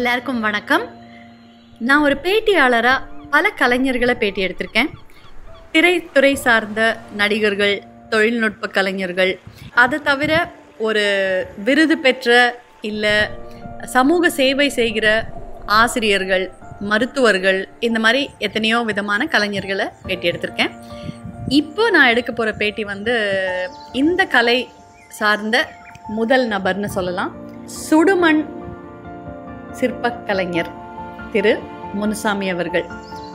எல்லாருக்கும் வணக்கம் நான் ஒரு பேட்டியாளராக பல கலைஞர்களை பேட்டி எடுத்திருக்கேன் திரைத்துறை சார்ந்த நடிகர்கள் தொழில்நுட்ப கலைஞர்கள் அதை தவிர ஒரு விருது பெற்ற இல்லை சமூக சேவை செய்கிற ஆசிரியர்கள் மருத்துவர்கள் இந்த மாதிரி எத்தனையோ விதமான கலைஞர்களை பேட்டி எடுத்திருக்கேன் இப்போ நான் எடுக்க போகிற பேட்டி வந்து இந்த கலை சார்ந்த முதல் நபர்னு சொல்லலாம் சுடுமண் சிற்பக் கலைஞர் திரு முனுசாமி அவர்கள்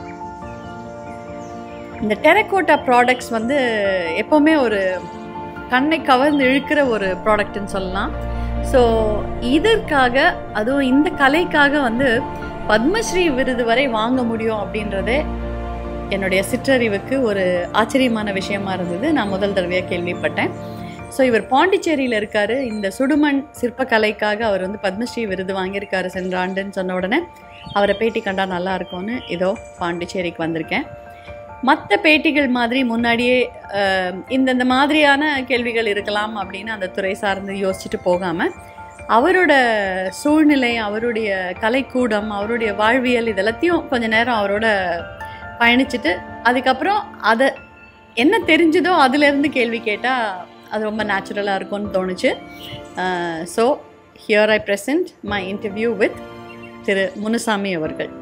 இந்த டெரக்கோட்டா ப்ராடக்ட்ஸ் வந்து எப்போவுமே ஒரு கண்ணை கவர்ந்து இழுக்கிற ஒரு ப்ராடக்ட்னு சொல்லலாம் ஸோ இதற்காக அதுவும் இந்த கலைக்காக வந்து பத்மஸ்ரீ விருது வரை வாங்க முடியும் அப்படின்றதே என்னுடைய சிற்றறிவுக்கு ஒரு ஆச்சரியமான விஷயமா இருந்தது நான் முதல் தடவையாக கேள்விப்பட்டேன் ஸோ இவர் பாண்டிச்சேரியில் இருக்காரு இந்த சுடுமண் சிற்பக்கலைக்காக அவர் வந்து பத்மஸ்ரீ விருது வாங்கியிருக்காரு சென்ற ஆண்டுன்னு சொன்ன உடனே அவரை பேட்டி கண்டா நல்லா இருக்கும்னு இதோ பாண்டிச்சேரிக்கு வந்திருக்கேன் மற்ற பேட்டிகள் மாதிரி முன்னாடியே அஹ், இந்தந்த மாதிரியான கேள்விகள் இருக்கலாம் அப்படின்னு அந்த துறை சார்ந்து யோசிச்சுட்டு போகாமல் அவரோட சூழ்நிலை அவருடைய கலைக்கூடம் அவருடைய வாழ்வியல் இதெல்லாத்தையும் கொஞ்ச நேரம் அவரோட பயணிச்சுட்டு அதுக்கப்புறம் அதை என்ன தெரிஞ்சதோ அதுலேருந்து கேள்வி கேட்டால் அது ரொம்ப நேச்சுரலாக இருக்கும்னு தோணுச்சு so here I present my interview with திரு முனுசாமி அவர்கள்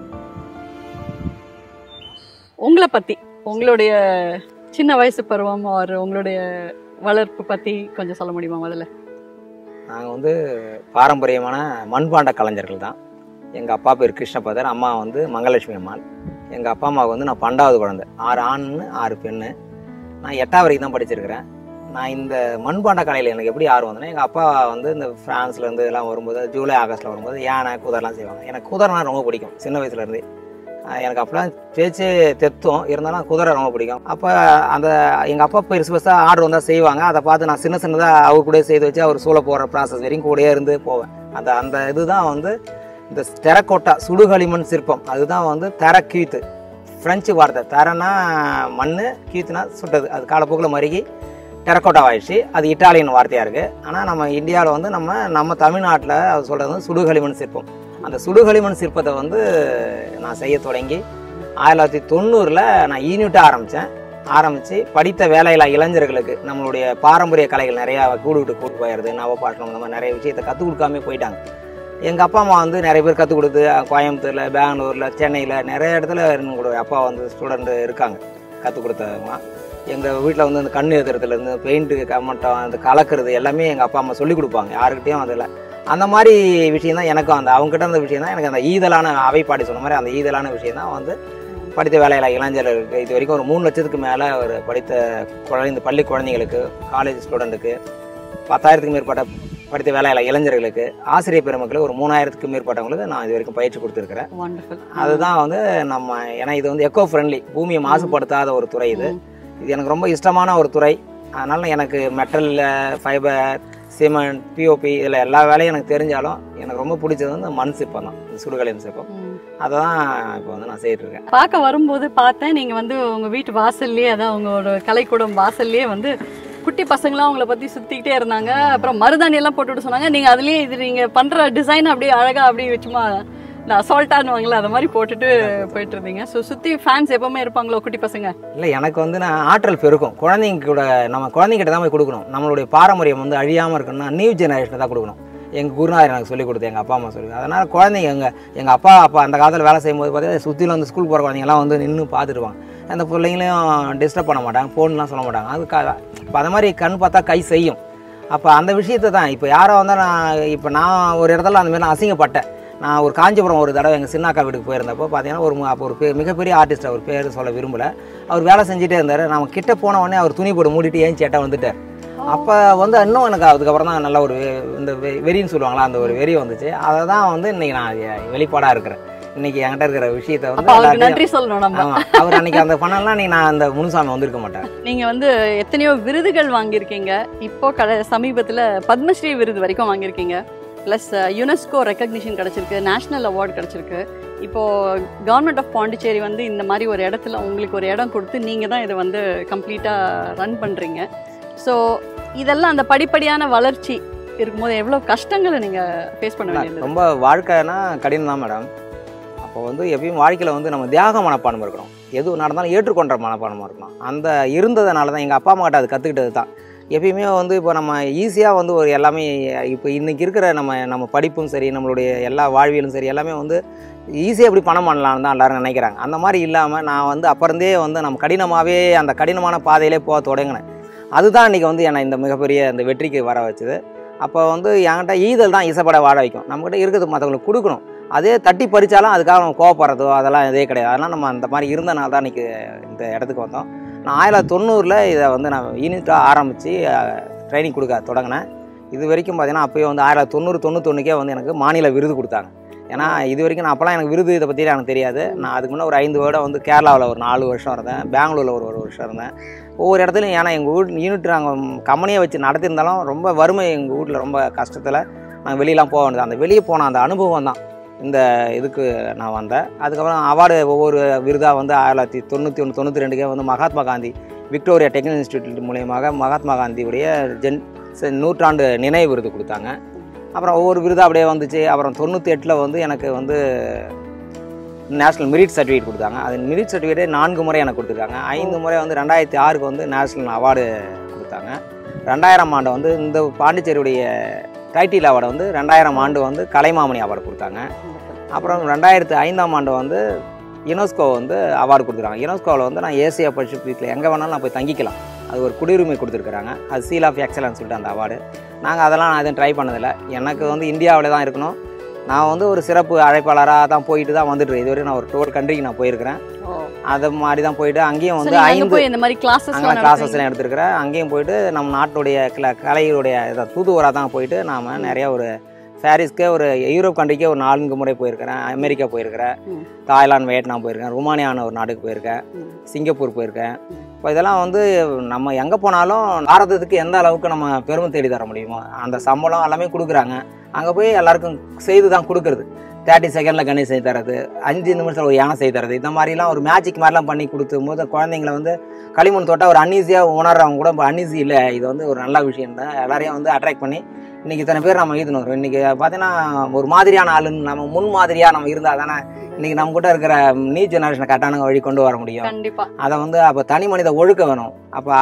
உங்களை பற்றி உங்களுடைய சின்ன வயசு பருவம் ஒரு உங்களுடைய வளர்ப்பு பற்றி கொஞ்சம் சொல்ல முடியுமா முதல்ல நாங்கள் வந்து பாரம்பரியமான மண்பாண்ட கலைஞர்கள் தான் எங்கள் அப்பா பேர் கிருஷ்ணபதர் அம்மா வந்து மங்கலட்சுமி அம்மாள் எங்கள் அப்பா அம்மாவுக்கு வந்து நான் பண்டாவது குழந்தை ஆறு ஆண்னு ஆறு பெண்ணு நான் எட்டாவது வரைக்கும் தான் படிச்சிருக்கிறேன் நான் இந்த மண்பாண்ட கலையில் எனக்கு எப்படி ஆர்வம் வந்ததுன்னா எங்கள் அப்பா வந்து இந்த ஃப்ரான்ஸ்லேருந்து இதெல்லாம் வரும்போது ஜூலை ஆகஸ்ட்டில் வரும்போது யானை குதிரைலாம் செய்வாங்க எனக்கு குதிரைனா ரொம்ப பிடிக்கும் சின்ன வயசுலேருந்தே எனக்கு அப்போலாம் பேச்சு தெத்தும் இருந்தாலும் குதிரை ரொம்ப பிடிக்கும் அப்போ அந்த எங்கள் அப்பா பெருசு பெருசாக ஆர்டர் வந்தால் செய்வாங்க அதை பார்த்து நான் சின்ன சின்னதாக அவர் கூட செய்து வச்சு அவர் சூளை போடுற ப்ராசஸ் வரைக்கும் கூடயே இருந்து போவேன் அந்த அந்த இதுதான் வந்து இந்த டெரக்கோட்டா சுடுகளிமண் சிற்பம் அதுதான் வந்து தரக்கீத்து ஃப்ரெஞ்சு வார்த்தை தரனா மண் கீத்துனா சுட்டது அது காலப்போக்கில் மருகி டெரக்கோட்டா ஆயிடுச்சு அது இட்டாலியன் வார்த்தையாக இருக்குது ஆனால் நம்ம இந்தியாவில் வந்து நம்ம நம்ம தமிழ்நாட்டில் அது சொல்கிறது வந்து சுடுகளிமண் சிற்பம் அந்த சுடுகளிமண் சிற்பத்தை வந்து நான் செய்ய தொடங்கி ஆயிரத்தி தொள்ளாயிரத்தி தொண்ணூறில் நான் யூனிட்டாக ஆரம்பித்தேன் ஆரம்பித்து படித்த வேலையில்லா இளைஞர்களுக்கு நம்மளுடைய பாரம்பரிய கலைகள் நிறையா கூடு விட்டு கூட்டு போயிடுது நவபாட்டணம் இந்த மாதிரி நிறைய விஷயத்தை கற்றுக் கொடுக்காம போயிட்டாங்க எங்கள் அப்பா அம்மா வந்து நிறைய பேர் கற்றுக் கொடுத்து கோயம்புத்தூரில் பெங்களூரில் சென்னையில் நிறைய இடத்துல எங்களுடைய அப்பா வந்து ஸ்டூடெண்ட் இருக்காங்க கற்றுக் கொடுத்தவங்களாம் எங்கள் வீட்டில் வந்து இந்த கண் எழுதுறதுலேருந்து பெயிண்ட்டு கம்மட்டம் அந்த கலக்கிறது எல்லாமே எங்கள் அப்பா அம்மா சொல்லிக் கொடுப்பாங்க யாருக்கிட்டையும் அதில் அந்த மாதிரி விஷயம் தான் எனக்கும் அந்த அவங்ககிட்ட இருந்த விஷயம் தான் எனக்கு அந்த ஈதலான அவைப்பாடி சொன்ன மாதிரி அந்த ஈதலான விஷயம் தான் வந்து படித்த வேலையில இளைஞர்களுக்கு இது வரைக்கும் ஒரு மூணு லட்சத்துக்கு மேலே ஒரு படித்த குழந்தை பள்ளி குழந்தைங்களுக்கு காலேஜ் ஸ்டூடெண்ட்டுக்கு பத்தாயிரத்துக்கு மேற்பட்ட படித்த வேலையில இளைஞர்களுக்கு ஆசிரியர் பெருமக்களுக்கு ஒரு மூணாயிரத்துக்கு மேற்பட்டவங்களுக்கு நான் இது வரைக்கும் பயிற்சி கொடுத்துருக்கிறேன் வண்டர்ஃபுல் அதுதான் வந்து நம்ம ஏன்னா இது வந்து எக்கோ ஃப்ரெண்ட்லி பூமியை மாசுபடுத்தாத ஒரு துறை இது இது எனக்கு ரொம்ப இஷ்டமான ஒரு துறை அதனால எனக்கு மெட்டல் ஃபைபர் சிமெண்ட் பிஓபி இதில் எல்லா வேலையும் எனக்கு தெரிஞ்சாலும் எனக்கு ரொம்ப பிடிச்சது வந்து மண் சிற்பம் தான் இந்த சுடுகளின் சிற்பம் அதை தான் இப்போ வந்து நான் செய்துட்டு இருக்கேன் பார்க்க வரும்போது பார்த்தேன் நீங்கள் வந்து உங்கள் வீட்டு வாசல்லையே அதான் உங்களோட கலைக்கூடம் வாசல்லையே வந்து குட்டி பசங்களாம் உங்களை பற்றி சுற்றிக்கிட்டே இருந்தாங்க அப்புறம் மருதாணி எல்லாம் போட்டுவிட்டு சொன்னாங்க நீங்கள் அதுலேயே இது நீங்கள் பண்ணுற டிசைன் அப்படியே அழகாக அப்படியே வச்சுமா இந்த அசால்ட்டானுவாங்களே அதை மாதிரி போட்டுட்டு போயிட்டு இருந்தீங்க ஸோ சுற்றி ஃபேன்ஸ் எப்பவுமே இருப்பாங்களோ குட்டி பசங்க இல்லை எனக்கு வந்து நான் ஆற்றல் பெருக்கும் குழந்தைங்க கூட நம்ம குழந்தைங்கிட்ட தான் போய் கொடுக்கணும் நம்மளுடைய பாரம்பரியம் வந்து அழியாமல் இருக்கணும்னா நியூ ஜெனரேஷன் தான் கொடுக்கணும் எங்கள் குருநாதர் எனக்கு சொல்லிக் கொடுத்து எங்கள் அப்பா அம்மா சொல்லி அதனால் குழந்தைங்க எங்கள் எங்கள் அப்பா அப்பா அந்த காலத்தில் வேலை செய்யும்போது பார்த்தீங்கன்னா சுற்றிலும் வந்து ஸ்கூல் போகிற குழந்தைங்கலாம் வந்து நின்று பார்த்துருவாங்க அந்த பிள்ளைங்களையும் டிஸ்டர்ப் பண்ண மாட்டாங்க ஃபோன்லாம் சொல்ல மாட்டாங்க அதுக்காக இப்போ அந்த மாதிரி கண் பார்த்தா கை செய்யும் அப்போ அந்த விஷயத்தை தான் இப்போ யாரோ வந்தால் நான் இப்போ நான் ஒரு இடத்துல அந்த மாதிரி நான் அசிங்கப்பட்டேன் நான் ஒரு காஞ்சிபுரம் ஒரு தடவை எங்கள் சின்னாக்கா வீட்டுக்கு போயிருந்தப்போ பார்த்தீங்கன்னா ஒரு மு- அப்போ ஒரு பெ- மிகப்பெரிய ஆர்டிஸ்ட் அவர் பேர் சொல்ல விரும்பல அவர் வேலை செஞ்சுட்டே இருந்தார் நம்ம கிட்ட போன உடனே அவர் துணி போட்டு மூடிட்டு ஏன் சேட்டா வந்துட்டார் அப்போ வந்து இன்னும் எனக்கு அதுக்கப்புறம் தான் நல்ல ஒரு வெ- இந்த வெ- வெறின்னு சொல்லுவாங்களா அந்த ஒரு வெறி வந்துச்சு அதை தான் வந்து இன்னைக்கு நான் வெளிப்பாடாக இருக்கிறேன் இன்னைக்கு என்கிட்ட இருக்கிற விஷயத்தை அப்போ வந்து அவருக்கு எல்லாத்தையும் நன்றி சொல்லணும் நம்ம ஆமா அவர் அன்னைக்கு அந்த பண்ணலாம் நீ நான் அந்த முனுசாமி வந்திருக்க மாட்டேன் நீங்கள் வந்து எத்தனையோ விருதுகள் வாங்கியிருக்கீங்க இப்போ கட சமீபத்தில் பத்மஸ்ரீ விருது வரைக்கும் வாங்கியிருக்கீங்க ப்ளஸ் யுனெஸ்கோ ரெக்கக்னிஷன் கிடச்சிருக்கு நேஷ்னல் அவார்டு கிடச்சிருக்கு இப்போது கவர்மெண்ட் ஆஃப் பாண்டிச்சேரி வந்து இந்த மாதிரி ஒரு இடத்துல உங்களுக்கு ஒரு இடம் கொடுத்து நீங்கள் தான் இதை வந்து கம்ப்ளீட்டாக ரன் பண்ணுறீங்க ஸோ இதெல்லாம் அந்த படிப்படியான வளர்ச்சி இருக்கும்போது எவ்வளவு கஷ்டங்களை நீங்க ஃபேஸ் பண்ண வேண்டியது ரொம்ப வாழ்க்கைனா கடினம் தான் மேடம் அப்போ வந்து எப்பயும் வாழ்க்கையில் வந்து நம்ம தியாக மனப்பான்மை இருக்கணும் எது நடந்தாலும் ஏற்றுக்கொண்ட மனப்பான்மை இருக்கணும் அந்த இருந்ததுனால தான் எங்கள் அப்பா அம்மா கிட்ட அது கற்றுக்கிட்டது தான் எப்பயுமே வந்து இப்போ நம்ம ஈஸியாக வந்து ஒரு எல்லாமே இப்போ இன்றைக்கி இருக்கிற நம்ம நம்ம படிப்பும் சரி நம்மளுடைய எல்லா வாழ்வியலும் சரி எல்லாமே வந்து ஈஸியாக எப்படி பணம் பண்ணலாம்னு தான் எல்லாரும் நினைக்கிறாங்க அந்த மாதிரி இல்லாமல் நான் வந்து அப்போருந்தே வந்து நம்ம கடினமாகவே அந்த கடினமான பாதையிலே போக தொடங்கினேன் அதுதான் இன்றைக்கி வந்து என்னை இந்த மிகப்பெரிய இந்த வெற்றிக்கு வர வச்சுது அப்போ வந்து என்கிட்ட ஈதல் தான் இசைப்பட வாழ வைக்கும் நம்மகிட்ட இருக்கிறது மற்றவங்களுக்கு கொடுக்கணும் அதே தட்டி பறிச்சாலும் அதுக்காக நம்ம கோவப்படுறதோ அதெல்லாம் இதே கிடையாது அதெல்லாம் நம்ம அந்த மாதிரி இருந்தனால தான் இன்றைக்கி இந்த இடத்துக்கு வந்தோம் நான் ஆயிரத்தி தொள்ளாயிரத்தி தொண்ணூறில் இதை வந்து நான் யூனிட்டாக ஆரம்பித்து ட்ரைனிங் கொடுக்க தொடங்கினேன் இது வரைக்கும் பார்த்தீங்கன்னா அப்போயே வந்து ஆயிரத்தி தொள்ளாயிரத்தி தொண்ணூறு தொண்ணூத்தொன்னுக்கே வந்து எனக்கு மாநில விருது கொடுத்தாங்க ஏன்னா இது வரைக்கும் நான் அப்போலாம் எனக்கு விருது இதை பற்றி எனக்கு தெரியாது நான் அதுக்கு முன்னே ஒரு ஐந்து வருடம் வந்து கேரளாவில் ஒரு நாலு வருஷம் இருந்தேன் பெங்களூரில் ஒரு ஒரு வருஷம் இருந்தேன் ஒவ்வொரு இடத்துலையும் ஏன்னா எங்கள் வீட் யூனிட் நாங்கள் கம்பெனியை வச்சு நடத்தியிருந்தாலும் ரொம்ப வறுமை எங்கள் வீட்டில் ரொம்ப கஷ்டத்தில் நாங்கள் வெளியெலாம் போக வேண்டியது அந்த வெளியே போன அந்த அனுபவம் தான் இந்த இதுக்கு நான் வந்தேன் அதுக்கப்புறம் அவார்டு ஒவ்வொரு விருதாக வந்து ஆயிரத்தி தொள்ளாயிரத்தி தொண்ணூற்றி ஒன்று தொண்ணூற்றி ரெண்டுக்கே வந்து Mahatma Gandhi Victoria technical institute மூலியமாக மகாத்மா காந்தியுடைய ஜென் செ- நூற்றாண்டு நினைவு விருது கொடுத்தாங்க அப்புறம் ஒவ்வொரு விருதாக அப்படியே வந்துச்சு அப்புறம் தொண்ணூற்றி எட்டில் வந்து எனக்கு வந்து நேஷ்னல் மெரிட் சர்டிஃபிகேட் கொடுத்தாங்க அது மெரிட் சர்டிஃபிகேட்டே நான்கு முறை எனக்கு கொடுத்துருக்காங்க ஐந்து முறை வந்து ரெண்டாயிரத்தி ஆறுக்கு வந்து நேஷ்னல் அவார்டு கொடுத்தாங்க ரெண்டாயிரம் ஆண்டு வந்து இந்த பாண்டிச்சேரியுடைய டைட்டில் அவார்டு வந்து ரெண்டாயிரம் ஆண்டு வந்து கலைமாமணி அவார்டு கொடுத்தாங்க அப்புறம் ரெண்டாயிரத்து ஐந்தாம் ஆண்டு வந்து யுனெஸ்கோ வந்து அவார்டு கொடுத்துருக்காங்க யுனெஸ்கோவில் வந்து நான் ஏசியா பசிபிக்கில் எங்கே வேணாலும் நான் போய் தங்கிக்கலாம் அது ஒரு குடியுரிமை கொடுத்துருக்குறாங்க அது சீல் ஆஃப் எக்ஸலன்ஸ் சொல்லிட்டு அந்த அவார்டு நாங்கள் அதெல்லாம் நான் எதுவும் ட்ரை பண்ணதில்லை எனக்கு வந்து இந்தியாவில் தான் இருக்கணும் நான் வந்து ஒரு சிறப்பு அழைப்பாளராக தான் போயிட்டு தான் வந்துட்டு இருக்கேன். இதுவரை நான் ஒரு டோர் கண்ட்ரிக்கு நான் போயிருக்கிறேன் அது மாதிரி தான் போயிட்டு அங்கேயும் வந்து அங்க ஐந்து போய் இந்த மாதிரி கிளாஸஸ் அங்கே கிளாஸஸ்லாம் எடுத்திருக்கிறேன் அங்கேயும் போயிட்டு நம்ம நாட்டுடைய கிள கலையுடைய இதை தூதுவராக தான் போயிட்டு நாம் நிறைய ஒரு பாரிஸ்க்கே ஒரு யூரோப் கண்ட்ரிக்கே ஒரு நான்கு முறை போயிருக்கிறேன் அமெரிக்கா போயிருக்கிறேன் ம். தாய்லாந்து வியட்நாம் போயிருக்கேன் ருமானியான ஒரு நாட்டுக்கு போயிருக்கேன் சிங்கப்பூர் போயிருக்கேன் இப்போ இதெல்லாம் வந்து நம்ம எங்கே போனாலும் பாரதத்துக்கு எந்த அளவுக்கு நம்ம பெருமை தேடி தர முடியுமோ அந்த சம்பளம் எல்லாமே கொடுக்குறாங்க அங்கே போய் எல்லாருக்கும் செய்து தான் கொடுக்குறது தேர்ட்டி செகண்டில் கணேஷ் செய்து தரது அஞ்சு நிமிஷத்தில் ஒரு யானை செய்து தரது இந்த மாதிரிலாம் ஒரு மேஜிக் மாதிரிலாம் பண்ணி கொடுத்தும் போது குழந்தைங்களை வந்து களிமண் தொட்டால் ஒரு அன்ஈஸியாக உணர்றவங்க கூட இப்போ அன்ஈஸி இல்லை இது வந்து ஒரு நல்ல விஷயம் தான் எல்லாரையும் வந்து அட்ராக்ட் பண்ணி இன்றைக்கி இத்தனை பேர் நம்ம ஈதுன்னு வரோம் இன்றைக்கி பார்த்தீங்கன்னா ஒரு மாதிரியான ஆளுன்னு நம்ம முன் மாதிரியாக நம்ம இருந்தால் தானே இன்றைக்கி நம்ம கிட்ட இருக்கிற நீ ஜெனரேஷனை கரெக்டான வழி கொண்டு வர முடியும் கண்டிப்பா அதை வந்து அப்போ தனி மனித ஒழுக்கம் வேணும் அப்போ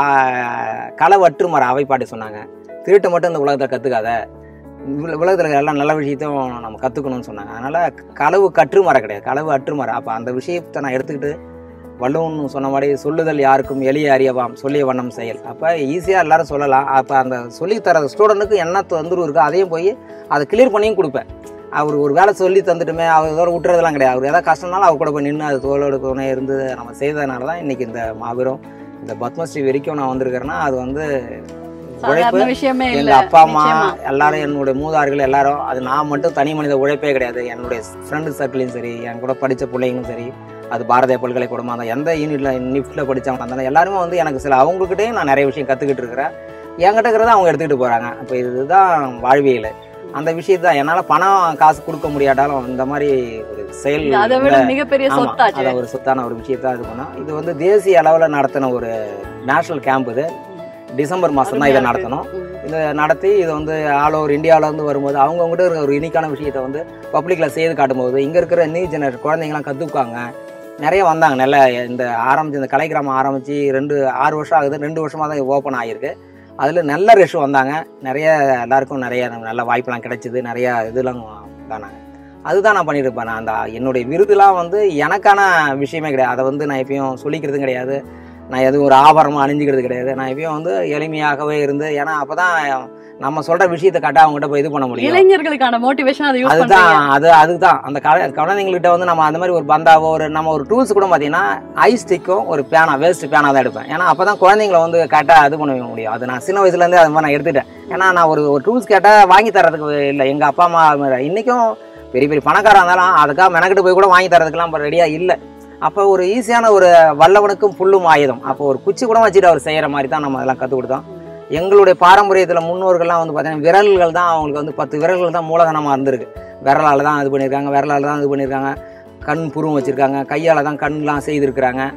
களவற்று மர அவைப்பாட்டி சொன்னாங்க திருட்டு மட்டும் இந்த உலகத்தை கற்றுக்காத உலகத்தில் இருக்கிற எல்லா நல்ல விஷயத்தையும் நம்ம கற்றுக்கணும்னு சொன்னாங்க அதனால் களவு கற்று மர கிடையாது களவு அற்று மர அப்போ அந்த விஷயத்தை நான் எடுத்துக்கிட்டு வள்ளுவன் சொன்ன மாதிரி சொல்லுதல் யாருக்கும் எளிய அறியவாம் சொல்லிய வண்ணம் செயல் அப்போ ஈஸியாக எல்லாரும் சொல்லலாம் அப்போ அந்த சொல்லித் தர ஸ்டூடெண்ட்டுக்கு என்ன தொந்தரவு இருக்கோ அதையும் போய் அதை கிளியர் பண்ணியும் கொடுப்பேன் அவர் ஒரு வேலை சொல்லி தந்துட்டுமே அவர் இதோட விட்டுறதெல்லாம் கிடையாது அவர் ஏதாவது கஷ்டம்னாலும் அவர் கூட போய் நின்று அது தோளோடு துணை இருந்து நம்ம செய்ததுனால தான் இன்றைக்கி இந்த மாபெரும் இந்த பத்மஸ்ரீ வரைக்கும் நான் வந்திருக்கிறேன்னா அது வந்து உழைப்பு சாதாரண விஷயமே எங்க இல்ல அப்பா அம்மா நிச்சயமா. எல்லாரும் என்னுடைய மூதார்கள் எல்லாரும் அது நான் மட்டும் தனி மனித உழைப்பே கிடையாது என்னுடைய ஃப்ரெண்டு சர்க்கிளையும் சரி என் கூட படித்த பிள்ளைங்களும் சரி அது பாரதிய பல்கலைக்கூடமாக இருந்தால் எந்த யூனிட்ல நிஃப்டில் படித்தவங்க இருந்தாலும் எல்லாருமே வந்து எனக்கு சில அவங்கக்கிட்டேயும் நான் நிறைய விஷயம் கற்றுக்கிட்டு இருக்கிறேன் என்கிட்ட இருக்கிறத அவங்க எடுத்துக்கிட்டு போகிறாங்க அப்போ இதுதான் வாழ்வியல் அந்த விஷயத்தை தான் என்னால் பணம் காசு கொடுக்க முடியாட்டாலும் இந்த மாதிரி ஒரு செயல் இது அதை விட மிகப்பெரிய ஆமா, சொத்தாச்சு அதை ஒரு சொத்தான ஒரு விஷயத்தை இது பண்ணோம் இது வந்து தேசிய அளவில் நடத்தின ஒரு நேஷனல் கேம்ப் இது டிசம்பர் மாதம் தான் இதை அருமையா இருக்கு. நடத்தணும் ம். இதை நடத்தி இது வந்து ஆல் ஓவர் இந்தியாவிலேருந்து வரும்போது அவங்கவுங்ககிட்ட இருக்கிற ஒரு யூனிக்கான விஷயத்தை வந்து பப்ளிக்கில் செய்து காட்டும்போது இங்கே இருக்கிற நியூ ஜெனரேஷன் குழந்தைங்களாம் கற்றுக்குவாங்க நிறைய வந்தாங்க நல்ல இந்த ஆரம்பிச்சு இந்த கலைக்கிராமம் ஆரம்பித்து ரெண்டு ஆறு வருஷம் ஆகுது ரெண்டு வருஷமாக தான் ஓப்பன் ஆகிருக்கு அதில் நல்ல ரஷ் வந்தாங்க நிறைய எல்லாருக்கும் நிறைய நல்ல வாய்ப்பெல்லாம் கிடைச்சிது நிறைய இதெல்லாம் தானாங்க அதுதான் நான் பண்ணிட்டு இருப்பேன் நான் அந்த என்னுடைய விருதுலாம் வந்து எனக்கான விஷயமே கிடையாது அதை வந்து நான் எப்பயும் சொல்லிக்கிறதும் கிடையாது நான் எதுவும் ஒரு ஆபரணமாக அணிஞ்சிக்கிறது கிடையாது நான் எப்பயும் வந்து எளிமையாகவே இருந்து ஏன்னா அப்போ தான் நம்ம சொல்கிற விஷயத்தை கரெக்டாக அவங்ககிட்ட போய் இது பண்ண முடியும் இளைஞர்களுக்கான மோட்டிவேஷன் அதை யூஸ் அதுதான் பண்றீங்க அது அதுதான் அந்த கல குழந்தைங்கள்கிட்ட வந்து நம்ம அந்த மாதிரி ஒரு பந்தாவோ ஒரு நம்ம ஒரு டூல்ஸ் கூட பார்த்தீங்கன்னா ஐ ஸ்டிக்கும் ஒரு பேனா வேஸ்ட் பேனா தான் எடுப்பேன் ஏன்னா அப்போ தான் குழந்தைங்களை வந்து கரெக்டாக இது பண்ண முடியும் அது நான் சின்ன வயசுலேருந்தே அது மாதிரி நான் எடுத்துட்டேன் ஏன்னா நான் ஒரு ஒரு டூல்ஸ் கேட்டால் வாங்கி தரதுக்கு இல்லை எங்கள் அப்பா அம்மா இன்றைக்கும் பெரிய பெரிய பணக்காரா இருந்தாலும் அதுக்காக மெனக்கிட்டு போய் கூட வாங்கி தரதுக்கெல்லாம் இப்போ ரெடியாக இல்லை அப்போ ஒரு ஈஸியான ஒரு வல்லவனுக்கும் புல்லும் ஆயுதம் அப்போ ஒரு குச்சி கூட வச்சுட்டு அவர் செய்கிற மாதிரி தான் நம்ம அதெல்லாம் கற்றுக் கொடுத்தோம் எங்களுடைய பாரம்பரியத்தில் முன்னோர்கள்லாம் வந்து பார்த்தீங்கன்னா விரல்கள் தான் அவங்களுக்கு வந்து பத்து விரல்கள் தான் மூலதனமாக இருந்திருக்கு விரலால் தான் இது பண்ணியிருக்காங்க விரலால் தான் இது பண்ணியிருக்காங்க கண் புருவம் வச்சுருக்காங்க கையால் தான் கண்லாம் செய்திருக்கிறாங்க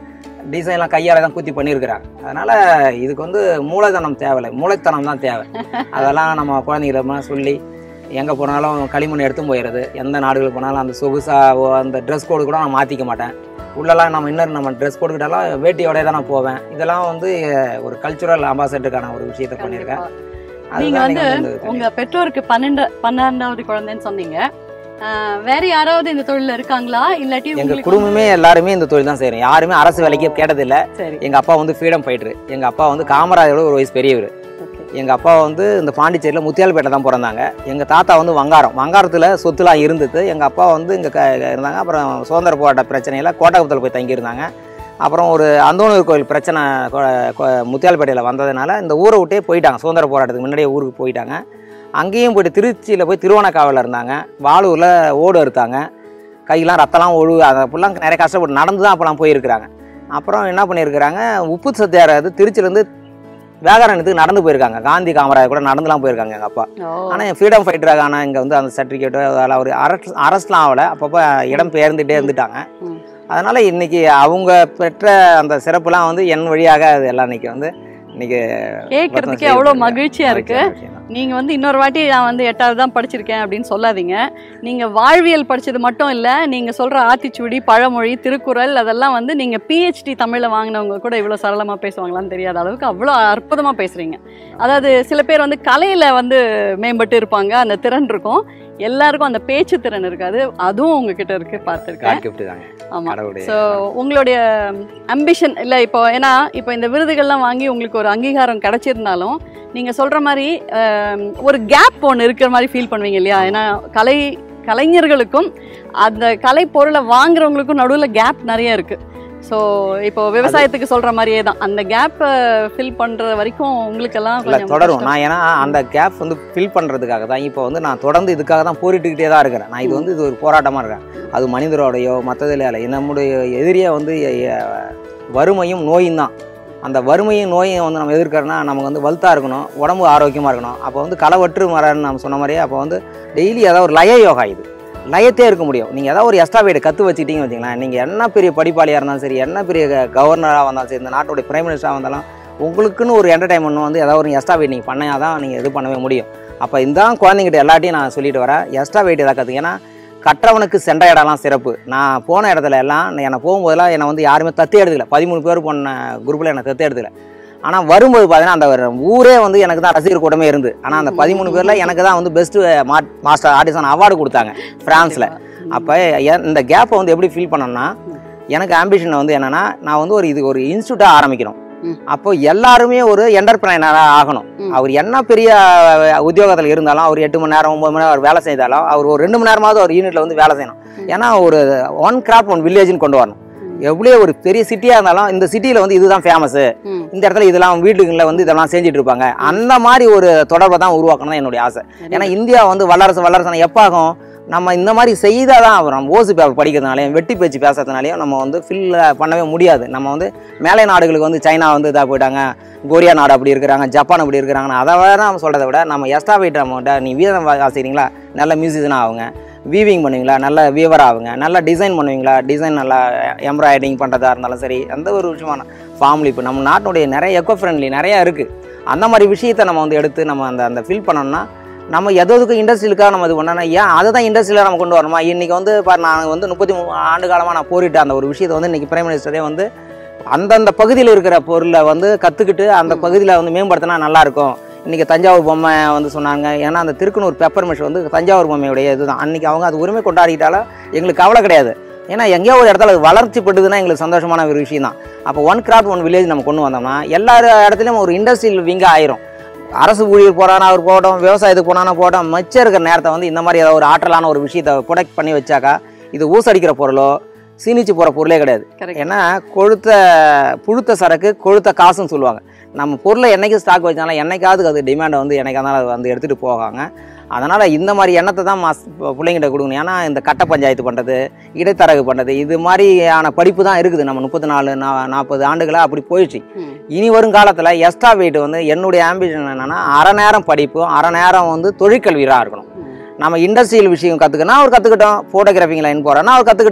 டிசைன்லாம் கையால் தான் குத்தி பண்ணியிருக்கிறாங்க அதனால் இதுக்கு வந்து மூலதனம் தேவையில்லை மூளைத்தனம் தான் தேவை அதெல்லாம் நம்ம குழந்தைங்கள சொல்லி எங்கே போனாலும் களிமண் எடுத்து போயிடுறது எந்த நாடுகளுக்கு போனாலும் அந்த சொகுசா ஓ, அந்த ட்ரெஸ் கோடு கூட நான் மாற்றிக்க மாட்டேன் உள்ளெல்லாம் நம்ம இன்னும் நம்ம ட்ரெஸ் போட்டுக்கிட்டாலும் வேட்டியோடய தான் நான் போவேன் இதெல்லாம் வந்து அஹ், ஒரு கல்ச்சுரல் அம்பாசடருக்கான ஒரு விஷயத்தை பண்ணியிருக்கேன் நீங்க அதுதான் வந்து நீங்க வந்து உங்க பெற்றோருக்கு பன்னெண்டு பன்னெண்டாவது குழந்தைன்னு சொன்னீங்க ஆஹ் வேற யாராவது இந்த தொழில இருக்காங்களா இல்லாட்டி எங்க உங்களுக்கு குடும்பமே எல்லாருமே இந்த தொழில் தான் செய்றோம் யாருமே அரசு வேலைக்கு கேட்டதில்ல சரி எங்க அப்பா வந்து ஃப்ரீடம் ஃபைட்டர் எங்க அப்பா வந்து காமராஜரோட ஒரு வயசு பெரியவர் ஓகே எங்க அப்பா வந்து இந்த பாண்டிச்சேரியில் முத்தியால்பேட்டை தான் பிறந்தாங்க எங்க தாத்தா வந்து வங்காரம் வங்காரத்துல சொத்துலாம் இருந்தது எங்க அப்பா வந்து இங்க க- இருந்தாங்க அப்புறம் சுதந்திர போராட்ட பிரச்சனையில கோட்டகுப்பத்தில் போய் தங்கியிருந்தாங்க அப்புறம் ஒரு அந்தோணர் கோயில் பிரச்சனை கொ- கொ- முத்தியால்பேட்டையில் வந்ததுனால இந்த ஊரை விட்டே போயிட்டாங்க சுதந்திர போராட்டத்துக்கு முன்னாடியே ஊருக்கு போயிட்டாங்க அங்கேயும் போயிட்டு திருச்சியில் போய் திருவண்ணாக்காவில் இருந்தாங்க வாலூரில் ஓடு அறுத்தாங்க கையெல்லாம் ரத்தம்லாம் ஒழு அதை ஃபுல்லாக நிறைய கஷ்டப்பட்டு நடந்து தான் அப்போலாம் போயிருக்கிறாங்க அப்புறம் என்ன பண்ணியிருக்கிறாங்க உப்பு சத்தியார் அது திருச்சியிலேருந்து வேகாரணத்துக்கு நடந்து போயிருக்காங்க காந்தி காமராஜர் கூட நடந்துலாம் போயிருக்காங்க எங்கள் அப்பா ஓ ஆனால் ஃப்ரீடம் ஃபைட்டராக ஆனால் இங்கே வந்து அந்த சர்டிஃபிகேட்டோ அதில் அவர் அரஸ்ட் அரஸ்ட்லாம் ஆகலை அப்பப்போ இடம் பெயர்ந்துட்டே இருந்துட்டாங்க ம். அதனால இன்னைக்கு அவங்க பெற்ற அந்த சிறப்புலாம் வந்து என் வழியாக அது எல்லாம் இன்னைக்கு வந்து இன்னைக்கு கேட்கறதுக்கே அவ்வளவு மகிழ்ச்சியா இருக்கு நீங்க வந்து இன்னொரு வாட்டி நான் வந்து எட்டாவது தான் படிச்சிருக்கேன் அப்படின்னு சொல்லாதீங்க நீங்க வாழ்வியல் படிச்சது மட்டும் இல்ல நீங்க சொல்ற ஆத்திச்சூடி பழமொழி திருக்குறள் அதெல்லாம் வந்து நீங்க பிஹெச்டி தமிழ்ல வாங்கினவங்க கூட இவ்வளவு சரளமா பேசுவாங்களான்னு தெரியாத அளவுக்கு அவ்வளோ அற்புதமா பேசுறீங்க அதாவது சில பேர் வந்து கலையில வந்து மேம்பட்டு இருப்பாங்க அந்த திறன் இருக்கும் எல்லாருக்கும் அந்த பேச்சு திறன் இருக்காது அதுவும் உங்ககிட்ட இருக்கு பார்த்துருக்கேன் காட் கிஃப்ட் தாங்க ஆமா கடவுளுடைய ஸோ உங்களுடைய அம்பிஷன் இல்லை இப்போ ஏன்னா இப்போ இந்த விருதுகள்லாம் வாங்கி உங்களுக்கு ஒரு அங்கீகாரம் கிடைச்சிருந்தாலும் நீங்கள் சொல்கிற மாதிரி ஆம், ஒரு கேப் ஒன்று இருக்கிற மாதிரி ஃபீல் பண்ணுவீங்க இல்லையா ஏன்னா கலை கலைஞர்களுக்கும் அந்த கலை பொருளை வாங்குறவங்களுக்கும் நடுவில் கேப் நிறைய இருக்கு ஸோ இப்போ விவசாயத்துக்கு சொல்கிற மாதிரியே தான் அந்த கேப்பை ஃபில் பண்ணுற வரைக்கும் உங்களுக்கெல்லாம் இல்லை கொஞ்சம் தொடரும் கஷ்டம். நான் ஏன்னா அந்த கேப் வந்து ஃபில் பண்ணுறதுக்காக தான் இப்போ வந்து நான் தொடர்ந்து இதுக்காக தான் போரிட்டுக்கிட்டே தான் இருக்கிறேன் நான் இது வந்து இது ஒரு போராட்டமாக இருக்கேன் அது மனிதரோடையோ மற்றதுல இல்லை நம்முடைய எதிரியே வந்து எ- எ- வறுமையும் நோயும் தான் அந்த வறுமையும் நோயும் வந்து நம்ம எதிர்க்கிறோன்னா நமக்கு வந்து வலுத்தாக இருக்கணும் உடம்பு ஆரோக்கியமாக இருக்கணும் அப்போ வந்து களவற்று மரன்னு நம்ம சொன்ன மாதிரியே அப்போ வந்து டெய்லி ஏதாவது ஒரு லய யோகா இது லயத்தே இருக்க முடியும் நீங்கள் ஏதாவது ஒரு எக்ஸ்ட்ரா வெயிட் கற்று வச்சுக்கிட்டீங்கன்னு வச்சுங்களேன் நீங்கள் என்ன பெரிய படிப்பாளியாக இருந்தாலும் சரி என்ன பெரிய கவர்னராக வந்தாலும் சரி இந்த நாட்டுடைய பிரைம் மினிஸ்டராக வந்தாலும் உங்களுக்குன்னு ஒரு என்டர்டைன்மெண்ட் வந்து ஏதாவது ஒரு எக்ஸ்ட்ரா வெயிட் நீங்கள் பண்ணால் தான் நீங்கள் இது பண்ணவே முடியும் அப்போ இதான் குழந்தைங்கிட்ட எல்லாத்தையும் நான் சொல்லிட்டு வரேன் எக்ஸ்ட்ரா வெயிட் எதாவது கற்றுக்க ஏன்னா கற்றவனுக்கு சென்ற இடம்லாம் சிறப்பு நான் போன இடத்துல எல்லாம் என்னை போகும்போதெல்லாம் என்னை வந்து யாருமே தத்து எடுத்துக்கல பதிமூணு பேர் போன குரூப்பில் என்னை தத்து எடுத்துக்கல ஆனால் வரும்போது பார்த்தீங்கன்னா அந்த ஒரு ஊரே வந்து எனக்கு தான் ரசிகர் கூட்டமே இருந்து ஆனால் அந்த பதிமூணு பேரில் எனக்கு தான் வந்து பெஸ்ட்டு மாஸ்டர் ஆர்டிசன் அவார்டு கொடுத்தாங்க ஃப்ரான்ஸில் அப்போ இந்த கேப்பை வந்து எப்படி ஃபீல் பண்ணோம்னா எனக்கு ஆம்பிஷன் வந்து என்னன்னா நான் வந்து ஒரு இது ஒரு இன்ஸ்டியூட்டாக ஆரம்பிக்கணும் ம். அப்போ எல்லாருமே ஒரு என்டர்பிரைனராக ஆகணும் ம். அவர் என்ன பெரிய உத்தியோகத்தில் இருந்தாலும் அவர் எட்டு மணி நேரம் ஒன்பது மணி நேரம் அவர் வேலை செய்தாலும் அவர் ஒரு ரெண்டு மணி நேரமாவது ஒரு யூனிட்ல வந்து வேலை செய்யணும் ம். ஏன்னா ஒரு ஒன் கிராஃப்ட் ஒன் வில்லேஜ்னு கொண்டு வரணும் எவ்வளோ ஒரு பெரிய சிட்டியாக இருந்தாலும் இந்த சிட்டியில் வந்து இதுதான் ஃபேமஸு ம். இந்த இடத்துல இதெல்லாம் வீட்டுகளில் வந்து இதெல்லாம் செஞ்சுட்டு இருப்பாங்க அந்த மாதிரி ஒரு தொடர்பை தான் உருவாக்கணும் தான் என்னுடைய ஆசை ஏன்னா இந்தியா வந்து வல்லரசு வல்லரசு எப்போ ஆகும் நம்ம இந்த மாதிரி செய்தால் தான் நம்ம ஓசு பேப்பர் படிக்கிறதுனாலையும் வெட்டி பேச்சு பேசுறதுனாலையும் நம்ம வந்து ஃபில் பண்ணவே முடியாது நம்ம வந்து மேலை நாடுகளுக்கு வந்து சைனா வந்து இதாக போயிட்டாங்க கொரியா நாடு அப்படி இருக்கிறாங்க ஜப்பான் அப்படி இருக்கிறாங்கன்னு அதை விட நம்ம சொல்கிறத விட நம்ம எக்ஸ்ட்ரா வெயிட் நம்மகிட்ட நீ வீரம் வாசிக்கிறீங்களா நல்ல மியூசிஷனாக ஆகுங்க வீவிங் பண்ணுவீங்களா நல்ல வீவர் ஆகுங்க நல்லா டிசைன் பண்ணுவீங்களா டிசைன் நல்லா எம்ப்ராய்டிங் பண்ணுறதா இருந்தாலும் சரி எந்த ஒரு விஷயமான ஃபார்ம்லி இப்போ நம்ம நாட்டினுடைய நிறைய எக்கோ ஃப்ரெண்ட்லி நிறையா இருக்குது அந்த மாதிரி விஷயத்தை நம்ம வந்து எடுத்து நம்ம அந்த அந்த ஃபில் பண்ணோம்னா நம்ம எதுக்கு இண்டஸ்ட்ரியலுக்காக நம்ம இது பண்ணோம்னா ஏன் அதை தான் இண்டஸ்ட்ரியில் நம்ம கொண்டு வரணுமா இன்றைக்கி வந்து பாரு நான் வந்து முப்பத்தி மூணு ஆண்டு காலமாக நான் போரிட்டு அந்த ஒரு விஷயத்தை வந்து இன்றைக்கி பிரைம் மினிஸ்டரே வந்து அந்தந்த பகுதியில் இருக்கிற பொருளை வந்து கற்றுக்கிட்டு அந்த பகுதியில் வந்து மேம்படுத்தினா நல்லாயிருக்கும் இன்றைக்கி தஞ்சாவூர் பொம்மை வந்து சொன்னாங்க ஏன்னா அந்த திருக்குனூர் பெப்பர் மிஷ் வந்து தஞ்சாவூர் பொம்மையுடைய இதுதான் அன்றைக்கி அவங்க அது உரிமை கொண்டாடிட்டாலும் எங்களுக்கு கவலை கிடையாது ஏன்னா எங்கேயோ ஒரு இடத்துல அது வளர்ச்சி பட்டுதுன்னா எங்களுக்கு சந்தோஷமான ஒரு விஷயம் தான் அப்போ ஒன் கிராஃப்ட் ஒன் வில்லேஜ் நம்ம கொண்டு வந்தோம்னா எல்லா இடத்துலையும் ஒரு இண்டஸ்ட்ரியல் விங்காக ஆயிரும் அரசு ஊழியர் போறானா அவர் போகட்டும் விவசாயத்துக்கு போனானா போகட்டும் மிச்சம் இருக்கிற நேரத்தை வந்து இந்த மாதிரி ஏதாவது ஒரு ஆற்றலான ஒரு விஷயத்தை ப்ரொடக்ட் பண்ணி வச்சாக்கா இது ஊசடிக்கிற பொருளோ சீனிச்சு போகிற பொருளே கிடையாது Correct. ஏன்னா கொழுத்த புழுத்த சரக்கு கொழுத்த காசுன்னு சொல்லுவாங்க நம்ம பொருளை என்னைக்கு ஸ்டாக் வச்சாலும் என்னைக்காவது அது டிமாண்டை வந்து என்னைக்காவது அது வந்து எடுத்துகிட்டு போகாங்க அதனால் இந்த மாதிரி எண்ணத்தை தான் மாஸ் பிள்ளைங்கிட்ட கொடுக்கணும் ஏன்னா இந்த கட்ட பஞ்சாயத்து பண்ணுறது இடைத்தரகு பண்ணுறது இது மாதிரியான படிப்பு தான் இருக்குது நம்ம முப்பத்தி நாலு நா நாற்பது ஆண்டுகளாக அப்படி போயிடுச்சு ம். இனி வரும் காலத்தில் எக்ஸ்ட்ரா வெயிட் வந்து என்னுடைய ஆம்பிஷன் என்னன்னா அரை நேரம் படிப்பும் அரை நேரம் வந்து தொழிற்கல்வியாக இருக்கணும் ம். நம்ம இண்டஸ்ட்ரியல் விஷயம் கற்றுக்கணும் அவர் கற்றுக்கிட்டோம் ஃபோட்டோகிராஃபிங் லைன் போகிறோன்னா அவர் கற்றுக்கிட்டோம்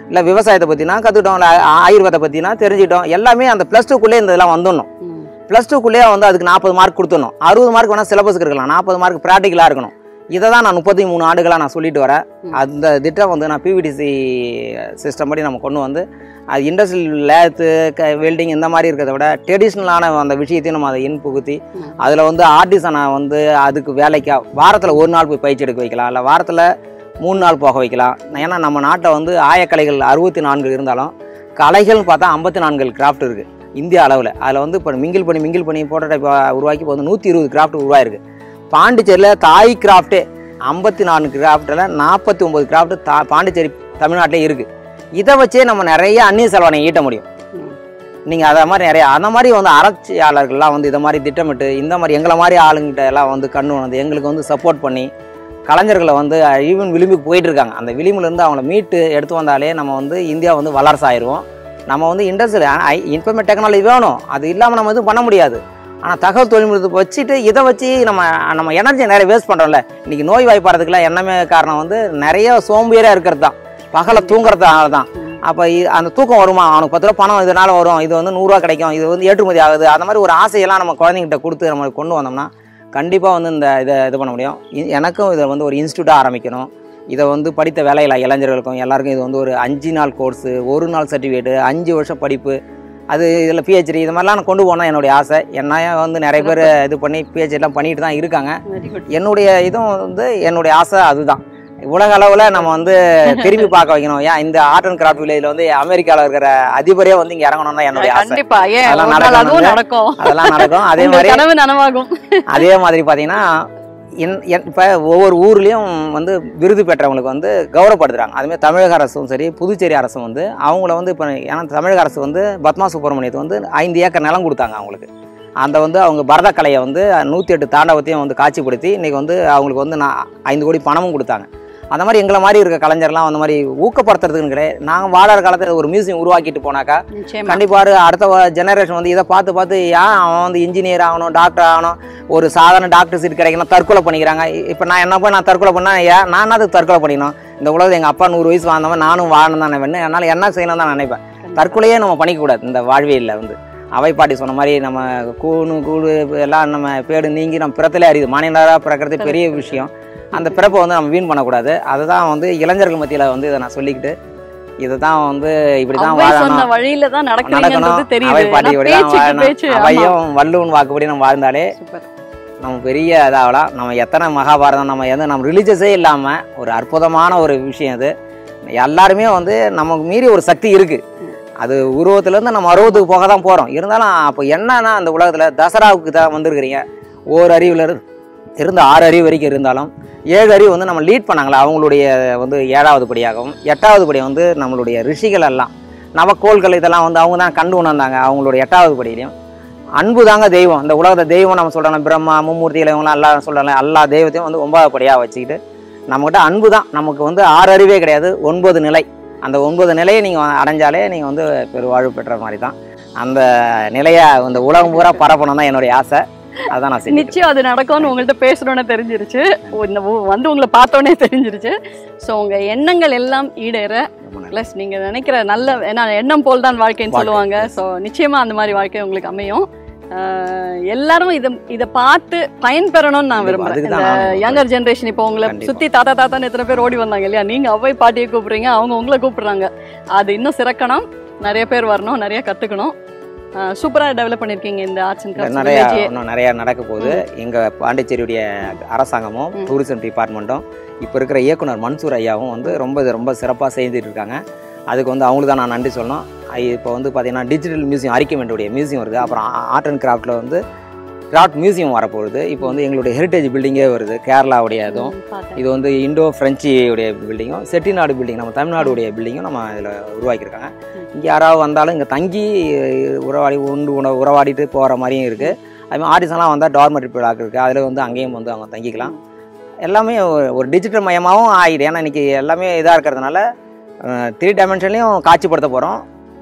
இல்லை விவசாயத்தை பற்றினா கற்றுக்கிட்டோம் இல்லை ஆயுர்வேதை பற்றினா தெரிஞ்சுக்கிட்டோம் எல்லாமே அந்த ப்ளஸ் டூக்குள்ளே இந்த இதெல்லாம் வந்துடணும் ம். ப்ளஸ் டூக்குள்ளேயே வந்து அதுக்கு நாற்பது மார்க் கொடுத்துடணும் அறுபது மார்க் வேணால் சிலபஸ்க்கு இருக்கலாம் நாற்பது மார்க் ப்ராக்டிக்கலாக இருக்கணும் இதை தான் நான் முப்பத்தி மூணு ஆண்டுகளாக நான் சொல்லிட்டு வரேன் ம். அந்த திட்டம் வந்து நான் பிவிடிசி சிஸ்டம் படி நம்ம கொண்டு வந்து அது இண்டஸ்ட்ரியல் லேத்து க வெல்டிங் இந்த மாதிரி இருக்கிறத விட ட்ரெடிஷ்னலான அந்த விஷயத்தையும் நம்ம அதை இன் புகுத்தி ம். அதில் வந்து ஆர்டிசனை வந்து அதுக்கு வேலைக்கா வாரத்தில் ஒரு நாள் போய் பயிற்சி எடுக்க வைக்கலாம் இல்லை வாரத்தில் மூணு நாள் போக வைக்கலாம் ஏன்னா நம்ம நாட்டை வந்து ஆயக்கலைகள் அறுபத்தி நான்கு இருந்தாலும் கலைகள்னு பார்த்தா ஐம்பத்தி நான்கு கிராஃப்ட் இருக்குது இந்திய அளவில் அதில் வந்து இப்போ மிங்கிள் பண்ணி மிங்கிள் பண்ணி ப்ரோட்டோடைப் உருவாக்கி இப்போ வந்து நூற்றி இருபது கிராஃப்ட் உருவாயிருக்கு பாண்டிச்சேரியில் தாய் கிராஃப்ட்டே ஐம்பத்தி நான்கு கிராஃப்டில் நாற்பத்தி ஒம்பது கிராஃப்ட் தா பாண்டிச்சேரி தமிழ்நாட்டிலே இருக்குது இதை வச்சே நம்ம நிறைய அந்நிய செலவனை ஈட்ட முடியும் ம். நீங்கள் அதை மாதிரி நிறைய அந்த மாதிரி வந்து ஆராய்ச்சியாளர்கள்லாம் வந்து இதை மாதிரி திட்டமிட்டு இந்த மாதிரி எங்களை மாதிரி ஆளுங்கிட்ட எல்லாம் வந்து கண்ணு வந்து எங்களுக்கு வந்து சப்போர்ட் பண்ணி கலைஞர்களை வந்து ஈவன் விளிம்புக்கு போயிட்டு இருக்காங்க அந்த விளிம்புலேருந்து அவங்கள மீட்டு எடுத்து வந்தாலே நம்ம வந்து இந்தியா வந்து வல்லரசு ஆயிடுவோம் நம்ம வந்து இண்டஸ்ட்ரியல் இன்ஃபர்மேட் டெக்னாலஜி வேணும் அது இல்லாமல் நம்ம எதுவும் பண்ண முடியாது ஆனால் தகவல் தொழில்நுட்பத்தை வச்சுட்டு இதை வச்சு நம்ம நம்ம எனர்ஜியை நிறைய வேஸ்ட் பண்ணுறோம்ல இன்றைக்கி நோய் வாய்ப்பாடுறதுக்குலாம் என்னமே காரணம் வந்து நிறைய சோம்பேறியாக இருக்கிறது தான் பகலை தூங்குறதுனால தான் ம். அப்போ அந்த தூக்கம் வருமா அவனுக்கு பத்து ரூபா பணம் இதனால் வரும் இது வந்து நூறுரூவா கிடைக்கும் இது வந்து ஏற்றுமதி ஆகுது அந்த மாதிரி ஒரு ஆசையெல்லாம் நம்ம குழந்தைங்கிட்ட கொடுத்து நம்ம கொண்டு வந்தோம்னா கண்டிப்பாக வந்து இந்த இதை இது பண்ண முடியும் இ- எனக்கும் இதை வந்து ஒரு இன்ஸ்டியூட்டாக ஆரம்பிக்கணும் இதை வந்து படித்த வேலையில்லா இளைஞர்களுக்கும் எல்லாருக்கும் இது வந்து ஒரு அஞ்சு நாள் கோர்ஸு ஒரு நாள் சர்டிஃபிகேட்டு அஞ்சு வருஷம் படிப்பு அது இதில் பிஹெச்டி இது மாதிரிலாம் நான் கொண்டு போனால் என்னுடைய ஆசை என்ன வந்து நிறைய பேர் இது பண்ணி பிஹெச்டிலாம் பண்ணிட்டு தான் இருக்காங்க வெரி குட் என்னுடைய இதுவும் வந்து என்னுடைய ஆசை அதுதான் உலக அளவில் நம்ம வந்து திரும்பி பார்க்க வைக்கணும் ஏன் இந்த ஆர்ட் அண்ட் கிராஃப்ட் வில்லேஜில் வந்து அமெரிக்காவில் இருக்கிற அதிபரே வந்து இங்கே இறங்கணும் தான் என்னுடைய ஆசை கண்டிப்பா ஏன் அதெல்லாம் ஒரு நாள் அதுவும் நடக்கணுங்க. நடக்கும் அதெல்லாம் நடக்கும் அதே உங்க மாதிரி கனவு நனவாகும் அதே மாதிரி பார்த்தீங்கன்னா இப்போ ஒவ்வொரு ஊர்லேயும் வந்து விருது பெற்றவங்களுக்கு வந்து கௌரவப்படுத்துறாங்க அதுமாதிரி தமிழக அரசும் சரி புதுச்சேரி அரசும் வந்து அவங்கள வந்து இப்போ ஏன்னா தமிழக அரசு வந்து பத்மா சுப்பிரமணியத்தை வந்து ஐந்து ஏக்கர் நிலம் கொடுத்தாங்க அவங்களுக்கு அந்த வந்து அவங்க பரதக்கலையை வந்து நூற்றி எட்டு தாண்டவத்தையும் வந்து காட்சிப்படுத்தி இன்றைக்கி வந்து அவங்களுக்கு வந்து நான் ஐந்து கோடி பணமும் கொடுத்தாங்க அந்த மாதிரி எங்களை மாதிரி இருக்க கலைஞர்லாம் அந்த மாதிரி ஊக்கப்படுத்துறதுக்குன்னு கிடையாது நாங்கள் வாழற காலத்தில் ஒரு மியூசியம் உருவாக்கிட்டு போனாக்கா நிச்சயமா கண்டிப்பாக அடுத்த ஜெனரேஷன் வந்து இதை பார்த்து பார்த்து ஏன் அவன் வந்து இன்ஜினியர் ஆகணும் டாக்டர் ஆகணும் ஒரு சாதாரண டாக்டர் சீட் கிடைக்கணும் தற்கொலை பண்ணிக்கிறாங்க இப்போ நான் என்ன போய் நான் தற்கொலை பண்ணா ஏன் நான் அதுக்கு தற்கொலை பண்ணிக்கணும் இந்த உலகத்தில் எங்கள் அப்பா நூறு வயசு வாழ்ந்தவன் நானும் வாழணும் தான் நினைப்பேன் என்னால் என்ன செய்யணும் தான் நினைப்பேன் தற்கொலையே நம்ம பண்ணிக்கக்கூடாது இந்த வாழ்வியலில் வந்து அவை பாட்டி சொன்ன மாதிரி நம்ம கூணு கூடு எல்லாம் நம்ம பேடு நீங்கி நம்ம பிறத்திலே அறியுது மாநிலராக பிறக்கிறது பெரிய விஷயம் அந்த பிறப்பை வந்து நம்ம வீண் பண்ணக்கூடாது அதுதான் வந்து இளைஞர்கள் மத்தியில் வந்து இதை நான் சொல்லிக்கிட்டு இதை தான் வந்து இப்படி தான் அவ்வை வாழணும் சொன்ன வழியில தான் நடக்கிறீங்கன்றது நடக்கணும் தெரியுது அவை ஏன்னா பாட்டியோட தான் பேச்சுக்கு வாழணும் பேச்சு ஆமா. அவையும் வள்ளுவன் வாக்குப்படி நம்ம வாழ்ந்தாலே சூப்பர் நம்ம பெரிய இதாகலாம் நம்ம எத்தனை மகாபாரதம் நம்ம எந்த நம்ம ரிலீஜியஸே இல்லாமல் ஒரு அற்புதமான ஒரு விஷயம் இது எல்லாருமே வந்து நமக்கு மீறி ஒரு சக்தி இருக்கு அது உருவத்துலேருந்து நம்ம அருவத்துக்கு போக தான் போகிறோம் இருந்தாலும் அப்போ என்னன்னா அந்த உலகத்தில் தசராவுக்கு தான் வந்திருக்கிறீங்க ஓர் அறிவில் இரு- இருந்து ஆறு அறிவு வரைக்கும் இருந்தாலும் ஏழு அறிவு வந்து நம்ம லீட் பண்ணாங்களே அவங்களுடைய வந்து ஏழாவது படியாகவும் எட்டாவது படி வந்து நம்மளுடைய ரிஷிகள் எல்லாம் நவக்கோள்கள் இதெல்லாம் வந்து அவங்க தான் கண்டு உணர்ந்தாங்க அவங்களுடைய எட்டாவது படியிலையும் அன்பு தாங்க தெய்வம் இந்த உலகத்தை தெய்வம் நம்ம சொல்கிறோம் பிரம்மா மும்மூர்த்திகளை இவங்களாம் எல்லாம் சொல்கிறோம் எல்லா தெய்வத்தையும் வந்து ஒன்பதாவது படியாக வச்சுக்கிட்டு நம்மகிட்ட அன்பு தான் நமக்கு வந்து ஆறு அறிவே கிடையாது ஒன்பது நிலை அந்த ஒன்பது நிலையை நீங்கள் அடைஞ்சாலே நீங்கள் வந்து பெருவாழ்வு பெற்ற மாதிரி தான் அந்த நிலையை இந்த உலகம் பூரா பரப்பணும் தான் என்னுடைய ஆசை அதான் நான் செஞ்சு நிச்சயம் அது நடக்கும்னு உங்கள்ட்ட பேசணும்னு தெரிஞ்சிருச்சு ஓ, இந்த ஊ- வந்து உங்களை பார்த்தோன்னே தெரிஞ்சிருச்சு ஸோ உங்க எண்ணங்கள் எல்லாம் ஈடேற ப்ளஸ் நீங்க நினைக்கிற நல்ல ஏன்னா எண்ணம் போல் தான் வாழ்க்கைன்னு வாழ்க்கை. சொல்லுவாங்க ஸோ நிச்சயமா அந்த மாதிரி வாழ்க்கை உங்களுக்கு அமையும் ஆஹ் எல்லாரும் இதை இதை பார்த்து பயன்பெறணும்னு நான் கண்டிப்பா, விரும்புறேன் அதுக்கு இந்த தான் நானும் யங்கர் ஜென்ரேஷன் இப்போ உங்களை கண்டிப்பா. சுத்தி தாத்தா தாத்தான்னு எத்தனை பேர் ஓடி வந்தாங்க இல்லையா நீங்க அவ்வை பாட்டியை கூப்பிடுறீங்க அவங்க உங்களை கூப்பிடுறாங்க அது இன்னும் சிறக்கணும் நிறைய பேர் வரணும் நிறைய கத்துக்கணும் சூப்பரா டெவலப் பண்ணிருக்கீங்க இந்த ஆர்ட்ஸ் அண்ட் இந்த நிறைய கிராஃப்ட்ஸ் இன்னும் நிறைய நடக்க போகுது எங்க பாண்டிச்சேரியுடைய அரசாங்கமும் ம். டூரிசம் டிபார்ட்மெண்ட்டும் இப்போ இருக்கிற இயக்குனர் மன்சூர் ஐயாவும் வந்து ரொம்ப இது ரொம்ப சிறப்பாக செய்துட்டு இருக்காங்க அதுக்கு வந்து அவங்களுக்கு தான் நான் நன்றி சொல்லணும் ஐ- இப்போ வந்து பார்த்தீங்கன்னா டிஜிட்டல் மியூசியம் அரிக்கமெண்டுடைய மியூசியம் வருது அப்புறம் ஆர்ட் அண்ட் கிராஃப்டில் வந்து கிராஃப்ட் மியூசியம் வரப்போகுது இப்போ வந்து எங்களுடைய ஹெரிட்டேஜ் பில்டிங்கே வருது கேரளாவுடைய இதுவும் இது வந்து இண்டோ ஃப்ரெஞ்சியுடைய பில்டிங்கும் செட்டிநாடு பில்டிங் நம்ம தமிழ்நாடுடைய பில்டிங்கும் நம்ம இதில் உருவாக்கியிருக்காங்க இங்கே யாராவது வந்தாலும் இங்கே தங்கி அஹ், உறவாடி உண்டு உணவு உறவாடிட்டு போகிற மாதிரியும் இருக்குது அதுமாதிரி ஆர்டிஸ்ட்லாம் வந்தால் டார்மெட்ரி பிளாக் இருக்குது அதில் வந்து அங்கேயும் வந்து அவங்க தங்கிக்கலாம் எல்லாமே ஒரு- ஒரு டிஜிட்டல் மயமாகவும் ஆகிடு ஏன்னா இன்றைக்கி எல்லாமே இதாக இருக்கிறதுனால த்ரீ டைமென்ஷன்லேயும் காட்சிப்படுத்த போகிறோம்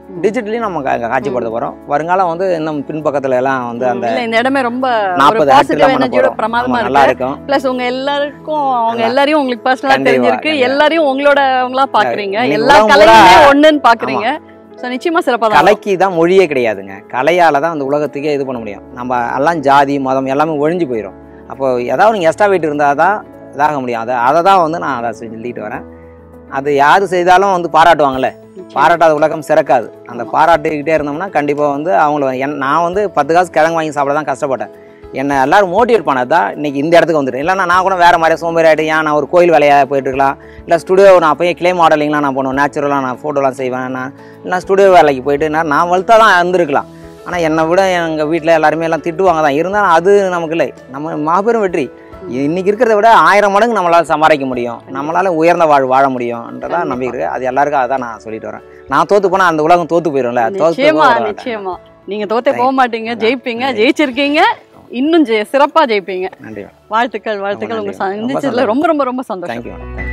டிஜிட்டலையும் நம்ம கா- காட்சிப்படுத்த போகிறோம் வருங்காலம் வந்து இன்னும் பின்பக்கத்துல எல்லாம் வந்து அந்த இல்ல இந்த இடமே ரொம்ப ஒரு நாற்பது பாசிட்டிவ் பண்ண எனர்ஜியோட போகிறோம் பிரமாதமா நல்லா இருக்கு இருக்கும் பிளஸ் உங்க எல்லாருக்கும் அவங்க நல்லா. எல்லாரையும் உங்களுக்கு பர்சனலா கண்டிப்பா, தெரிஞ்சிருக்கு கண்டிப்பா. எல்லாரையும் உங்களோட அவங்களா பாக்குறீங்க இன்னைக்கு எல்லா உலகம் கலையுமே பூரா- ஒண்ணுன்னு பாக்குறீங்க சோ நிச்சயமா சிறப்பா தான் கலைக்கு தான் மொழியே கிடையாதுங்க கலையால தான் அந்த உலகத்துக்கே இது பண்ண முடியும் நம்ம எல்லாம் ஜாதி மதம் எல்லாமே ஒழிஞ்சு போயிடும் அப்போ ஏதாவது நீங்கள் எக்ஸ்ட்ரா வெயிட் இருந்தால் தான் இதாக முடியும் அதை அதை தான் வந்து நான் அதை சொல்லிட்டு வரேன் அது யார் செய்தாலும் வந்து பாராட்டுவாங்கல்ல பாராட்டாத உலகம் சிறக்காது அந்த பாராட்டிக்கிட்டே இருந்தோம்னா கண்டிப்பாக வந்து அவங்கள என் நான் வந்து பத்து காசு கிழங்கு வாங்கி சாப்பிட தான் கஷ்டப்பட்டேன் என்னை எல்லாரும் மோட்டிவேட் பண்ணது தான் இன்னைக்கு இந்த இடத்துக்கு வந்துட்டேன் இல்லைன்னா நான் கூட வேறு மாதிரி சோம்பேறி ஆகிட்டு ஏன் நான் ஒரு கோயில் வேலையாக போயிட்டு இருக்கலாம் இல்லை ஸ்டுடியோ நான் அப்போயே கிளே மாடலிங்லாம் நான் பண்ணுவேன் நேச்சுரலாக நான் ஃபோட்டோலாம் செய்வேன் நான் இல்லை ஸ்டுடியோ வேலைக்கு போயிட்டு நான் நான் வளர்த்தா தான் இருந்திருக்கலாம் ஆனால் என்னை விட எங்கள் வீட்டில் எல்லாருமே எல்லாம் திட்டுவாங்க தான் இருந்தாலும் அது நமக்கு இல்லை நம்ம மாபெரும் வெற்றி இன்னைக்கு இருக்கிறத விட ஆயிரம் மடங்கு நம்மளால் சம்பாதிக்க முடியும் நம்மளால உயர்ந்த வாழ் வாழ முடியும்ன்றதா நம்பிக்கை இருக்கு அது எல்லாருக்கும் அதான் நான் சொல்லிட்டு வரேன் நான் தோத்து போனா அந்த உலகம் தோத்து போயிடும்ல அது தோத்து நிச்சயமா போக விட மாட்டேன். நிச்சயமா நீங்க தோத்தே போக மாட்டீங்க அதான். ஜெயிப்பீங்க நன்றி. ஜெயிச்சிருக்கீங்க இன்னும் ஜெய- சிறப்பா ஜெயிப்பீங்க நன்றி வாழ்த்துக்கள் வாழ்த்துக்கள் உங்க நன்றி. ரொம்ப சந்திச்சதுல ரொம்ப ரொம்ப ரொம்ப சந்தோஷம் தேங்க்யூ